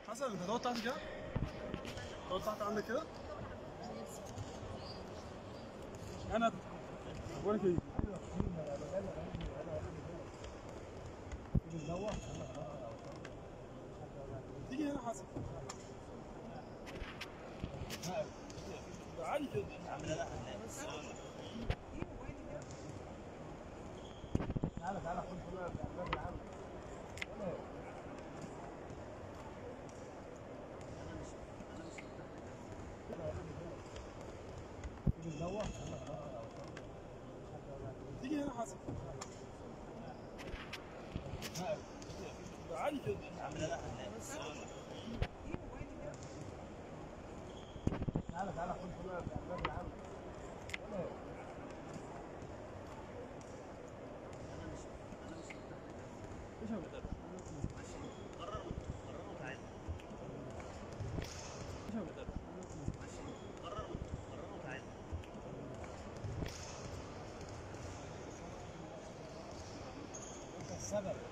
حسن انت تقعد تحت كده؟ تقعد تحت عندك كده؟ انا بقول لك ايه؟ تيجي هنا حسن عادي كده تعالى تعالى خد كلها في الباب العام تيجي هنا حسن عادي كده تعالى تعالى خد كلها في الباب العام ايش هو ده؟ ايش هو ده؟ انت السبب